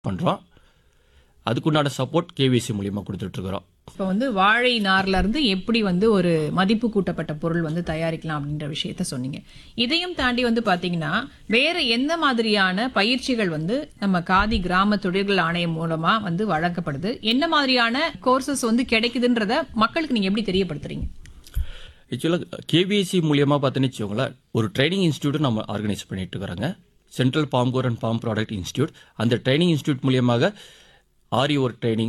பண்ணுறோம் அதுக்குண்டான support KVC மூலியமாக கொடுத்துட்ருக்குறோம் இப்போ வந்து வாழை நார்ல இருந்து எப்படி வந்து ஒரு மதிப்பு கூட்டப்பட்ட பொருள் வந்து தயாரிக்கலாம் அப்படின்ற விஷயத்த சொன்னீங்க இதையும் தாண்டி வந்து பாத்தீங்கன்னா வேற எந்த மாதிரியான பயிற்சிகள் வந்து நம்ம காதி கிராம தொழில்கள் ஆணையம் மூலமா வந்து வழங்கப்படுது என்ன மாதிரியான கோர்சஸ் வந்து கிடைக்குதுன்றத மக்களுக்கு நீங்க எப்படி தெரியப்படுத்துறீங்க ஆக்சுவலாக கேவிஎஸ்சி மூலியமாக பார்த்தீங்கன்னு வச்சுக்கோங்களேன் ஒரு ட்ரைனிங் இன்ஸ்டியூட் நம்ம ஆர்கனைஸ் பண்ணிட்டு இருக்கிறாங்க central palmgur and palm product institute அந்த ட்ரைனிங் இன்ஸ்டியூட் மூலியமாக ஆரி ஒர்க் ட்ரைனிங்